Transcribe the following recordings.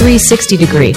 360 degree.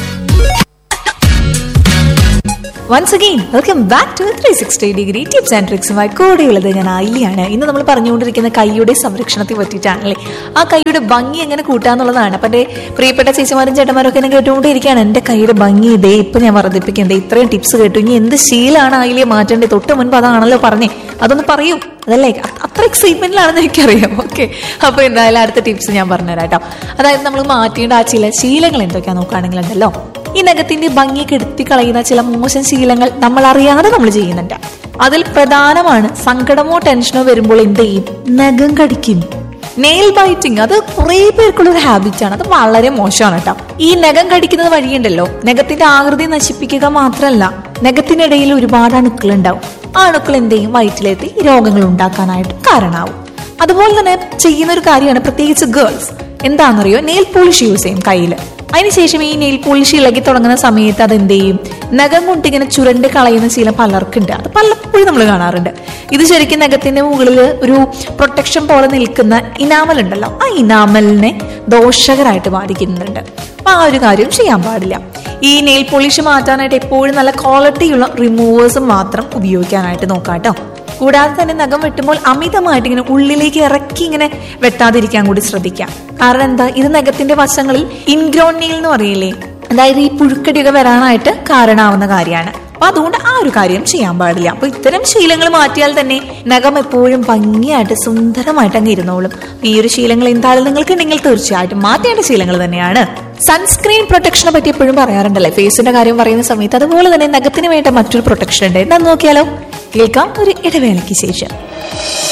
Once again welcome back to three sixty degree tips and ട്രിക്സുമായി കൂടെയുള്ളത് ഞാൻ ആയില്യാണ് ഇന്ന് നമ്മൾ പറഞ്ഞുകൊണ്ടിരിക്കുന്ന കൈയുടെ സംരക്ഷണത്തെ പറ്റിയിട്ടാണല്ലേ ആ കൈയുടെ ഭംഗി എങ്ങനെ കൂട്ടാന്നുള്ളതാണ് അപ്പം എൻ്റെ പ്രിയപ്പെട്ട ചേച്ചിമാരും ചേട്ടന്മാരും ഒക്കെ എന്നെ കേട്ടുകൊണ്ടിരിക്കുകയാണ് എൻ്റെ കൈയുടെ ഭംഗി ഇതേ ഇപ്പം ഞാൻ വർദ്ധിപ്പിക്കണ്ടേ ഇത്രയും ടിപ്സ് കേട്ടു ഇനി എന്ത് ശീലമാണ് ആയില്ലേ മാറ്റേണ്ടത് തൊട്ട് മുൻപ് അതാണല്ലോ പറഞ്ഞേ അതൊന്ന് പറയൂ അതല്ലേ അ- അത്ര എക്സൈറ്റ്മെന്റിലാണെന്ന് എനിക്കറിയാം ഓക്കെ അപ്പൊ എന്തായാലും അടുത്ത ടിപ്സ് ഞാൻ പറഞ്ഞുതരാം കേട്ടോ അതായത് നമ്മൾ മാറ്റേണ്ട ആ ചില ശീലങ്ങൾ എന്തൊക്കെയാ നോക്കുകയാണെങ്കിലുണ്ടല്ലോ ഈ നഖത്തിന്റെ ഭംഗി കെടുത്തി കളയുന്ന ചില മോശം ശീലങ്ങൾ നമ്മൾ അറിയാതെ നമ്മൾ ചെയ്യുന്നുണ്ട് അതിൽ പ്രധാനമാണ് സങ്കടമോ ടെൻഷനോ വരുമ്പോൾ എന്ത് ചെയ്യും നഖം കടിക്കും നെയിൽ ബൈറ്റിംഗ് അത് കുറെ പേർക്കുള്ള ഒരു ഹാബിറ്റ് ആണ് അത് വളരെ മോശമാണ് കേട്ടോ ഈ നഖം കടിക്കുന്നത് വഴിയുണ്ടല്ലോ നഖത്തിന്റെ ആകൃതി നശിപ്പിക്കുക മാത്രമല്ല നഖത്തിനിടയിൽ ഒരുപാട് അണുക്കൾ ഉണ്ടാവും ആ അണുക്കൾ എന്ത് ചെയ്യും വയറ്റിലെത്തി രോഗങ്ങൾ ഉണ്ടാക്കാനായിട്ട് കാരണമാവും അതുപോലെ തന്നെ ചെയ്യുന്ന ഒരു കാര്യമാണ് പ്രത്യേകിച്ച് ഗേൾസ് എന്താണെന്നറിയോ നെയിൽ പോളിഷ് യൂസ് ചെയ്യും കയ്യിൽ അതിനുശേഷം ഈ നെയിൽ പോളിഷ് ഇളകി തുടങ്ങുന്ന സമയത്ത് അത് എന്ത് ചെയ്യും നഖം കൊണ്ട് ഇങ്ങനെ ചുരണ്ട് കളയുന്ന ശീലം പലർക്കുണ്ട് അത് പലപ്പോഴും നമ്മൾ കാണാറുണ്ട് ഇത് ശരിക്കും നഖത്തിന്റെ മുകളിൽ ഒരു പ്രൊട്ടക്ഷൻ പോലെ നിൽക്കുന്ന ഇനാമൽ ഉണ്ടല്ലോ ആ ഇനാമലിനെ ദോഷകരായിട്ട് ബാധിക്കുന്നുണ്ട് അപ്പൊ ആ ഒരു കാര്യം ചെയ്യാൻ പാടില്ല ഈ നെയിൽ പോളിഷ് മാറ്റാനായിട്ട് എപ്പോഴും നല്ല ക്വാളിറ്റിയുള്ള റിമൂവേഴ്സ് മാത്രം ഉപയോഗിക്കാനായിട്ട് നോക്കാം കേട്ടോ കൂടാതെ തന്നെ നഖം വെട്ടുമ്പോൾ അമിതമായിട്ട് ഇങ്ങനെ ഉള്ളിലേക്ക് ഇറക്കി ഇങ്ങനെ വെട്ടാതിരിക്കാൻ കൂടി ശ്രദ്ധിക്കാം കാരണം എന്താ ഇത് നഖത്തിന്റെ വശങ്ങളിൽ ഇൻഗ്രോൺ നെയിൽ എന്ന് പറയില്ലേ അതായത് ഈ പുഴുക്കടിയൊക്കെ വരാനായിട്ട് കാരണമാവുന്ന കാര്യമാണ് അപ്പൊ അതുകൊണ്ട് ആ ഒരു കാര്യം ചെയ്യാൻ പാടില്ല അപ്പൊ ഇത്തരം ശീലങ്ങൾ മാറ്റിയാൽ തന്നെ നഖം എപ്പോഴും ഭംഗിയായിട്ട് സുന്ദരമായിട്ട് അങ്ങ് ഇരുന്നോളും ഈ ഒരു ശീലങ്ങൾ എന്തായാലും നിങ്ങൾക്ക് ഉണ്ടെങ്കിൽ തീർച്ചയായിട്ടും മാറ്റേണ്ട ശീലങ്ങൾ തന്നെയാണ് സൺസ്ക്രീൻ പ്രൊട്ടക്ഷനെ പറ്റി എപ്പോഴും പറയാറുണ്ടല്ലേ ഫേസിന്റെ കാര്യം പറയുന്ന സമയത്ത് അതുപോലെ തന്നെ നഖത്തിന് വേണ്ട മറ്റൊരു പ്രൊട്ടക്ഷൻ ഉണ്ട് എന്താന്ന് നോക്കിയാലോ കേൾക്കാം ഒരു ഇടവേളയ്ക്ക് ശേഷം